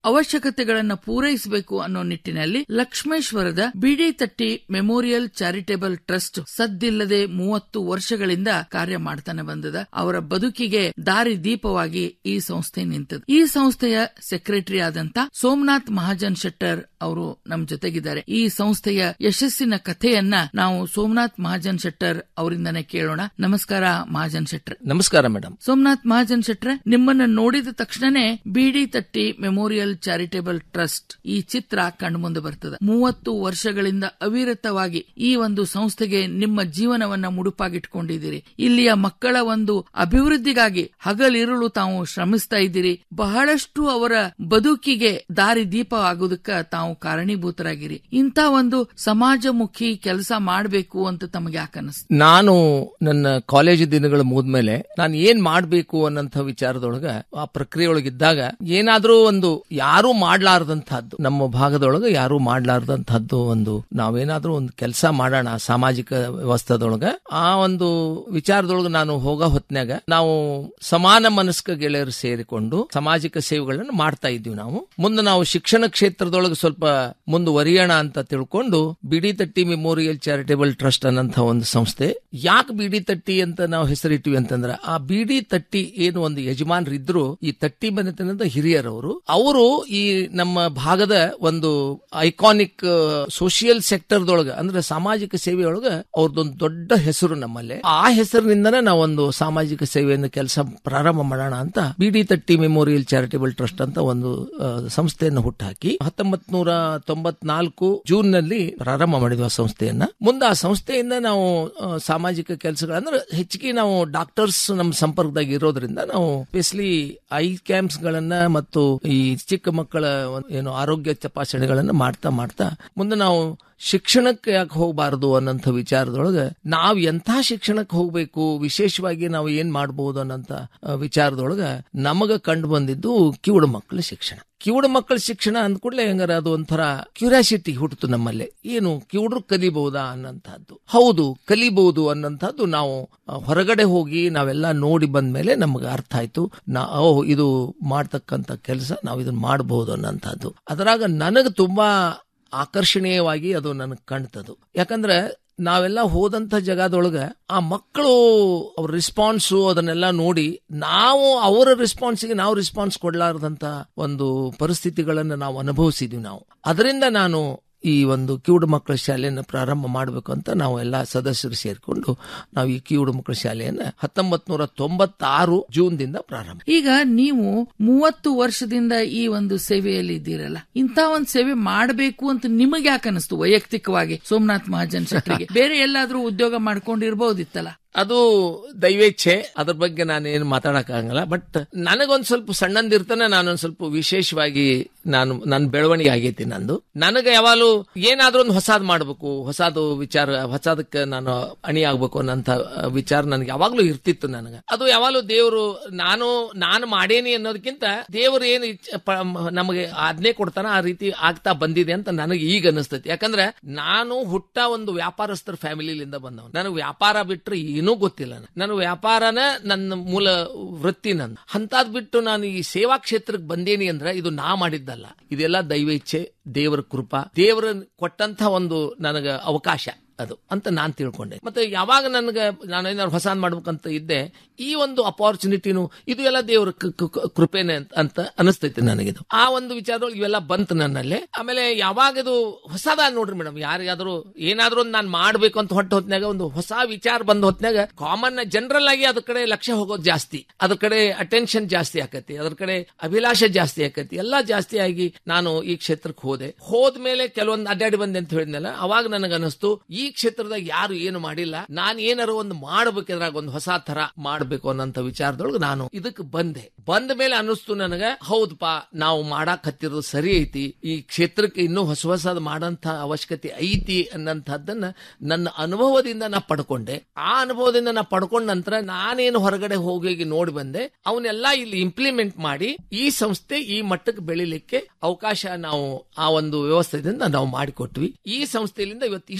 ಅವಶ್ಯಕತೆಗಳನ್ನ ಪೂರೈಸಬೇಕು ಅನ್ನೋ ನಿಟ್ಟಿನಲ್ಲಿ ಲಕ್ಷ್ಮೇಶ್ವರದ ಬಿಡಿ ತಟ್ಟಿ ಮೆಮೋರಿಯಲ್ ಚಾರಿಟೇಬಲ್ ಟ್ರಸ್ಟ್ ಸದ್ದಿಲ್ಲದೆ ಮೂವತ್ತು ವರ್ಷಗಳಿಂದ ಕಾರ್ಯ ಮಾಡ್ತಾನೆ ಬಂದದ ಅವರ ಬದುಕಿಗೆ ದಾರಿ ದೀಪವಾಗಿ ಈ ಸಂಸ್ಥೆ ನಿಂತது ಈ ಸಂಸ್ಥೆಯ ಸೆಕ್ರೆಟರಿ ಆದಂತ ಸೋಮನಾಥ್ ಮಹಾಜನ್ ಶೆಟ್ಟರ್ ಅವರು ನಮ್ ಜೊತೆಗಿದ್ದಾರೆ ಈ ಸಂಸ್ಥೆಯ ಯಶಸ್ಸಿನ ಕಥೆಯನ್ನ ನಾವು ಸೋಮನಾಥ್ ಮಹಾಜನ್ ಶೆಟ್ಟರ್ ಅವರಿಂದನೇ ಕೇಳೋಣ ನಮಸ್ಕಾರ ಮಹಾಜನ್ ಶೆಟ್ಟರ್ ನಮಸ್ಕಾರ ಮೇಡಮ್ ಸೋಮನಾಥ್ ಮಹಾಜನ್ ಶೆಟ್ರೆ ನಿಮ್ಮನ್ನ ನೋಡಿದ ತಕ್ಷಣನೇ ಬಿಡಿ ತಟ್ಟಿ ಮೆಮೋರಿಯಲ್ ಚಾರಿಟೇಬಲ್ ಟ್ರಸ್ಟ್ ಈ ಚಿತ್ರ ಕಣ್ಮುಂದೆ ಬರ್ತದೆ ಮೂವತ್ತು ವರ್ಷಗಳಿಂದ ಅವಿರತವಾಗಿ ಈ ಒಂದು ಸಂಸ್ಥೆಗೆ ನಿಮ್ಮ ಜೀವನವನ್ನ ಮುಡುಪಾಗಿಟ್ಕೊಂಡಿದ್ದೀರಿ ಇಲ್ಲಿಯ ಮಕ್ಕಳ ಒಂದು ಅಭಿವೃದ್ಧಿಗಾಗಿ ಹಗಲಿರುಳು ತಾವು ಶ್ರಮಿಸ್ತಾ ಇದ್ದೀರಿ ಬಹಳಷ್ಟು ಅವರ ಬದುಕಿಗೆ ದಾರಿ ದೀಪ ಆಗೋದಕ್ಕ ತಾವು ಕಾರಣೀಭೂತರಾಗಿರಿ ಇಂಥ ಒಂದು ಸಮಾಜಮುಖಿ ಕೆಲಸ ಮಾಡಬೇಕು ಅಂತ ತಮಗೆ ಯಾಕನ್ನಿಸ್ತು ನಾನು ನನ್ನ ಕಾಲೇಜ್ ದಿನಗಳು ಮುಗಿದ್ಮೇಲೆ ನಾನು ಏನ್ ಮಾಡ್ಬೇಕು ಅನ್ನಂತ ವಿಚಾರದೊಳಗ ಆ ಪ್ರಕ್ರಿಯೆ ಒಳಗಿದ್ದಾಗ ಏನಾದ್ರೂ ಒಂದು ಯಾರು ಮಾಡ್ಲಾರ್ದಂತಹದ್ದು ನಮ್ಮ ಭಾಗದೊಳಗ ಯಾರು ಮಾಡ್ಲಾರ್ದಂತಹದ್ದು ಒಂದು ನಾವೇನಾದ್ರೂ ಒಂದು ಕೆಲಸ ಮಾಡೋಣ ಸಾಮಾಜಿಕ ವ್ಯವಸ್ಥೆದೊಳಗ ಆ ಒಂದು ವಿಚಾರದೊಳಗ ನಾನು ಹೋಗೋ ಹೊತ್ನ್ಯಾಗ ನಾವು ಸಮಾನ ಮನಸ್ಕ ಗೆಳೆಯರು ಸೇರಿಕೊಂಡು ಸಾಮಾಜಿಕ ಸೇವೆಗಳನ್ನು ಮಾಡ್ತಾ ಇದ್ವಿ ನಾವು ಮುಂದೆ ನಾವು ಶಿಕ್ಷಣ ಕ್ಷೇತ್ರದೊಳಗೆ ಸ್ವಲ್ಪ ಮುಂದುವರಿಯೋಣ ಅಂತ ತಿಳ್ಕೊಂಡು ಬಿಡಿ ತಟ್ಟಿ ಮೆಮೋರಿಯಲ್ ಚಾರಿಟೇಬಲ್ ಟ್ರಸ್ಟ್ ಅನ್ನಂತ ಒಂದು ಸಂಸ್ಥೆ ಯಾಕೆ ಬಿಡಿ ತಟ್ಟಿ ಅಂತ ನಾವು ಹೆಸರಿಟ್ಟಿವಿ ಅಂತಂದ್ರೆ ಆ ಬಿಡಿ ತಟ್ಟಿ ಏನು ಒಂದು ಯಜಮಾನರಿದ್ರು ಈ ತಟ್ಟಿ ಮನೆತನದ ಹಿರಿಯರವರು ಅವರು ಈ ನಮ್ಮ ಭಾಗದ ಒಂದು ಐಕಾನಿಕ್ ಸೋಷಿಯಲ್ ಸೆಕ್ಟರ್ದೊಳಗ ಅಂದ್ರೆ ಸಾಮಾಜಿಕ ಸೇವೆಯೊಳಗ ಅವ್ರದ್ದೊಂದು ದೊಡ್ಡ ಹೆಸರು ನಮ್ಮಲ್ಲಿ ಆ ಹೆಸರಿನಿಂದನೇ ನಾವೊಂದು ಸಾಮಾಜಿಕ ಸೇವೆಯನ್ನು ಕೆಲಸ ಪ್ರಾರಂಭ ಮಾಡೋಣ ಅಂತ ಬಿಡಿ ತಟ್ಟಿ ಮೆಮೋರಿಯಲ್ ಚಾರಿಟೇಬಲ್ ಟ್ರಸ್ಟ್ ಅಂತ ಒಂದು ಆ, ಸಂಸ್ಥೆಯನ್ನು ಹುಟ್ಟುಹಾಕಿ ಹತ್ತೊಂಬತ್ ನೂರ ತೊಂಬತ್ನಾಲ್ಕು ಜೂನ್ ನಲ್ಲಿ ಪ್ರಾರಂಭ ಮಾಡಿದ್ವಿ ಆ ಸಂಸ್ಥೆಯನ್ನ ಮುಂದೆ ಆ ಸಂಸ್ಥೆಯಿಂದ ನಾವು ಆ, ಸಾಮಾಜಿಕ ಕೆಲಸಗಳು ಅಂದ್ರೆ ಹೆಚ್ಚಿಗೆ ನಾವು ಡಾಕ್ಟರ್ಸ್ ನಮ್ಮ ಸಂಪರ್ಕದಾಗ ಇರೋದ್ರಿಂದ ನಾವು ಸ್ಪೆಷಲಿ ಐ ಕ್ಯಾಂಪ್ಸ್ ಗಳನ್ನ ಮತ್ತು ಈ ಚಿಕ್ಕ ಮಕ್ಕಳ ಒಂದು ಏನು ಆರೋಗ್ಯ ತಪಾಸಣೆಗಳನ್ನ ಮಾಡ್ತಾ ಮಾಡ್ತಾ ಮುಂದೆ ನಾವು ಶಿಕ್ಷಣಕ್ಕೆ ಯಾಕೆ ಹೋಗಬಾರದು ಅನ್ನೋಂಥ ವಿಚಾರದೊಳಗೆ ನಾವು ಎಂಥ ಶಿಕ್ಷಣಕ್ಕೆ ಹೋಗ್ಬೇಕು ವಿಶೇಷವಾಗಿ ನಾವು ಏನ್ ಮಾಡಬಹುದು ಅನ್ನೋಂಥ ಆ, ವಿಚಾರದೊಳಗ ನಮಗ ಕಂಡು ಬಂದಿದ್ದು ಕಿವುಡ ಮಕ್ಕಳ ಶಿಕ್ಷಣ ಕಿವುಡ ಮಕ್ಕಳ ಶಿಕ್ಷಣ ಅಂದ ಕೂಡಲೇ ಹೆಂಗಾರ ಅದು ಒಂಥರ ಕ್ಯೂರಿಯಾಸಿಟಿ ಹುಟ್ಟಿತು ನಮ್ಮಲ್ಲಿ ಏನು ಕಿವುಡ್ರು ಕಲಿಬಹುದಾ ಅನ್ನಂತಹದ್ದು ಹೌದು ಕಲಿಬಹುದು ಅನ್ನಂತಹದ್ದು ನಾವು ಆ, ಹೊರಗಡೆ ಹೋಗಿ ನಾವೆಲ್ಲ ನೋಡಿ ಬಂದ್ಮೇಲೆ ನಮಗೆ ಅರ್ಥ ಆಯ್ತು ನಾ ಓ ಇದು ಮಾಡ್ತಕ್ಕಂಥ ಕೆಲಸ ನಾವು ಇದನ್ನ ಮಾಡಬಹುದು ಅನ್ನಂತಹದ್ದು ಅದರಾಗ ನನಗೆ ತುಂಬಾ ಆಕರ್ಷಣೀಯವಾಗಿ ಅದು ನನಗೆ ಕಾಣ್ತದು ಯಾಕಂದ್ರೆ ನಾವೆಲ್ಲ ಹೋದಂತ ಜಗದೊಳಗ ಆ ಮಕ್ಕಳು ಅವ್ರ ರೆಸ್ಪಾನ್ಸು ಅದನ್ನೆಲ್ಲ ನೋಡಿ ನಾವು ಅವರ ರೆಸ್ಪಾನ್ಸ್ಗೆ ನಾವು ರೆಸ್ಪಾನ್ಸ್ ಕೊಡ್ಲಾರ್ದಂತ ಒಂದು ಪರಿಸ್ಥಿತಿಗಳನ್ನ ನಾವು ಅನುಭವಿಸಿದ್ವಿ ನಾವು ಅದರಿಂದ ನಾನು ಈ ಒಂದು ಕಿವುಡು ಮಕ್ಕಳ ಶಾಲೆಯನ್ನು ಪ್ರಾರಂಭ ಮಾಡಬೇಕು ಅಂತ ನಾವು ಎಲ್ಲ ಸದಸ್ಯರು ಸೇರಿಕೊಂಡು ನಾವು ಈ ಕಿವುಡು ಮಕ್ಕಳ ಶಾಲೆಯನ್ನ ಹತ್ತೊಂಬತ್ ನೂರ ತೊಂಬತ್ತಾರು ಜೂನ್ ದಿಂದ ಪ್ರಾರಂಭ ಈಗ ನೀವು ಮೂವತ್ತು ವರ್ಷದಿಂದ ಈ ಒಂದು ಸೇವೆಯಲ್ಲಿ ಇದ್ದೀರಲ್ಲ ಇಂಥ ಒಂದು ಸೇವೆ ಮಾಡಬೇಕು ಅಂತ ನಿಮಗೆ ಯಾಕೆ ಅನಿಸ್ತು ವೈಯಕ್ತಿಕವಾಗಿ ಸೋಮನಾಥ್ ಮಹಾಜನ್ ಶೆಟ್ಟರಿಗೆ ಬೇರೆ ಎಲ್ಲಾದ್ರೂ ಉದ್ಯೋಗ ಮಾಡ್ಕೊಂಡಿರ್ಬೋದಿತ್ತಲ್ಲ ಅದು ದೈವೇಚ್ಛೆ ಅದ್ರ ಬಗ್ಗೆ ನಾನೇನು ಮಾತಾಡಕ್ಕಾಗಲ್ಲ ಬಟ್ ನನಗೊಂದ್ ಸ್ವಲ್ಪ ಸಣ್ಣಂದಿರ್ತಾನೆ ನಾನೊಂದ್ ಸ್ವಲ್ಪ ವಿಶೇಷವಾಗಿ ನಾನು ನನ್ನ ಬೆಳವಣಿಗೆ ಆಗೈತಿ ನಂದು ನನಗೆ ಯಾವಾಗಲೂ ಏನಾದ್ರೂ ಒಂದು ಹೊಸಾದ್ ಮಾಡ್ಬೇಕು ಹೊಸಾದು ವಿಚಾರ ಹೊಸದಕ್ಕೆ ನಾನು ಅಣಿ ಆಗ್ಬೇಕು ಅನ್ನೋಂಥ ಆ, ವಿಚಾರ ನನಗೆ ಯಾವಾಗ್ಲೂ ಇರ್ತಿತ್ತು ನನಗೆ ಅದು ಯಾವಾಗಲೂ ದೇವರು ನಾನು ನಾನು ಮಾಡೇನಿ ಅನ್ನೋದಕ್ಕಿಂತ ದೇವರು ಏನು ಇಚ್ಛೆ- ಪ- ಮ- ನಮಗೆ ಆಜ್ಞೆ ಕೊಡ್ತಾನ ಆ ರೀತಿ ಆಗ್ತಾ ಬಂದಿದೆ ಅಂತ ನನಗೆ ಈಗ ಅನಿಸ್ತೈತಿ ಯಾಕಂದ್ರೆ ನಾನು ಹುಟ್ಟ ಒಂದು ವ್ಯಾಪಾರಸ್ಥರ ಫ್ಯಾಮಿಲಿಯಿಂದ ಬಂದವನು ನನಗೆ ವ್ಯಾಪಾರ ಬಿಟ್ರೆ ಏನೂ ಗೊತ್ತಿಲ್ಲ ನನಗೆ. ನನ್ನ ವ್ಯಾಪಾರನ ನನ್ನ ಮೂಲ ವೃತ್ತಿ ನಂದು ಅಂತಾದ್ ಬಿಟ್ಟು ನಾನು ಈ ಸೇವಾ ಕ್ಷೇತ್ರಕ್ಕೆ ಬಂದೇನಿ ಅಂದ್ರೆ ಇದು ನಾ ಮಾಡಿದ್ದಲ್ಲ ಇದೆಲ್ಲ ದೈವೇಚ್ಛೆ ದೇವರ ಕೃಪಾ ದೇವರ ಕೊಟ್ಟಂತ ಒಂದು ನನಗೆ ಅವಕಾಶ ಅದು ಅಂತ ನಾನ್ ತಿಳ್ಕೊಂಡೆ ಮತ್ತೆ ಯಾವಾಗ ನನಗೆ ನಾನು ಏನಾದ್ರು ಹೊಸ ಮಾಡ್ಬೇಕಂತ ಇದ್ದೆ ಈ ಒಂದು ಅಪಾರ್ಚುನಿಟಿನು ಇದು ಎಲ್ಲ ದೇವರ ಕ- ಕ- ಕ- ಕೃಪೆನೆ ಅಂತ- ಅಂತ ಅನಿಸ್ತೈತಿ ನನಗಿದು ಆ ಒಂದು ವಿಚಾರದೊಳಗೆ ಇವೆಲ್ಲ ಬಂತು ನನ್ನಲ್ಲಿ ಆಮೇಲೆ ಯಾವಾಗ ಇದು ಹೊಸದ ನೋಡ್ರಿ ಮೇಡಮ್ ಯಾರಿಗಾದ್ರೂ ಏನಾದ್ರೂ ಒಂದು ನಾನು ಮಾಡ್ಬೇಕು ಅಂತ ಹೊಟ್ಟ ಹೊತ್ನ್ಯಾಗ ಒಂದು ಹೊಸ ವಿಚಾರ ಬಂದ ಹೊತ್ನ್ಯಾಗ ಕಾಮನ್ ಜನರಲ್ ಆಗಿ ಅದ್ರ ಕಡೆ ಲಕ್ಷ್ಯ ಹೋಗೋದು ಜಾಸ್ತಿ ಅದ್ರ ಕಡೆ ಅಟೆನ್ಷನ್ ಜಾಸ್ತಿ ಆಕತಿ ಅದ್ರ ಕಡೆ ಅಭಿಲಾಷೆ ಜಾಸ್ತಿ ಆಕತಿ ಎಲ್ಲಾ ಜಾಸ್ತಿ ಆಗಿ ನಾನು ಈ ಕ್ಷೇತ್ರಕ್ಕೆ ಹೋದೆ ಹೋದ್ಮೇಲೆ ಕೆಲವೊಂದು ಅಡ್ಡಾಡಿ ಬಂದೆ ಅಂತ ಹೇಳಿದ್ನಲ್ಲ ಅವಾಗ ನನಗೆ ಅನಿಸ್ತು ಈ ಕ್ಷೇತ್ರದಾಗ ಯಾರು ಏನು ಮಾಡಿಲ್ಲ ನಾನು ಏನಾರು ಒಂದು ಮಾಡ್ಬೇಕಿದ್ರಾಗ ಒಂದು ಹೊಸ ತರ ಮಾಡ್ಬೇಕು ಅನ್ನೋಂತ ವಿಚಾರದೊಳಗೆ ನಾನು ಇದಕ್ಕೆ ಬಂದೆ ಬಂದ ಮೇಲೆ ಅನಿಸ್ತು ನನಗ ಹೌದಪ್ಪ ನಾವು ಮಾಡಾಕ್ ಹತ್ತಿರೋದು ಸರಿ ಐತಿ ಈ ಕ್ಷೇತ್ರಕ್ಕೆ ಇನ್ನೂ ಹೊಸ ಹೊಸದ್ ಮಾಡಂತ ಅವಶ್ಯಕತೆ ಐತಿ ಅನ್ನಂತಹದ್ದನ್ನ ನನ್ನ ಅನುಭವದಿಂದ ನಾ ಪಡ್ಕೊಂಡೆ ಆ ಅನುಭವದಿಂದ ನಾ ಪಡ್ಕೊಂಡ ನಂತರ ನಾನೇನು ಹೊರಗಡೆ ಹೋಗಿ ನೋಡಿ ಬಂದೆ ಅವನ್ನೆಲ್ಲ ಇಲ್ಲಿ ಇಂಪ್ಲಿಮೆಂಟ್ ಮಾಡಿ ಈ ಸಂಸ್ಥೆ ಈ ಮಟ್ಟಕ್ಕೆ ಬೆಳಿಲಿಕ್ಕೆ ಅವಕಾಶ ನಾವು ಆ ಒಂದು ವ್ಯವಸ್ಥೆಯಿಂದ ನಾವು ಮಾಡಿಕೊಟ್ವಿ ಈ ಸಂಸ್ಥೆಯಿಂದ ಇವತ್ತು ಇಷ್ಟೆಲ್ಲಾ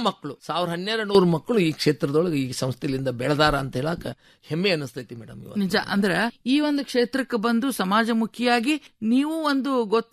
ಮಕ್ಕಳು ಸಾವಿರ ಹನ್ನೆರಡು ನೂರು ಮಕ್ಕಳು ಈ ಕ್ಷೇತ್ರದೊಳಗೆ ಈ ಸಂಸ್ಥೆಲಿಂದ ಬೆಳೆದಾರ ಅಂತ ಹೇಳಕ್ ಹೆಮ್ಮೆ ಅನಿಸ್ತೈತಿ ಮೇಡಮ್ ಇವತ್ತು ನಿಜ ಅಂದ್ರ ಈ ಒಂದು ಕ್ಷೇತ್ರಕ್ಕೆ ಬಂದು ಸಮಾಜಮುಖಿಯಾಗಿ ನೀವು ಒಂದು ಗೊತ್ತ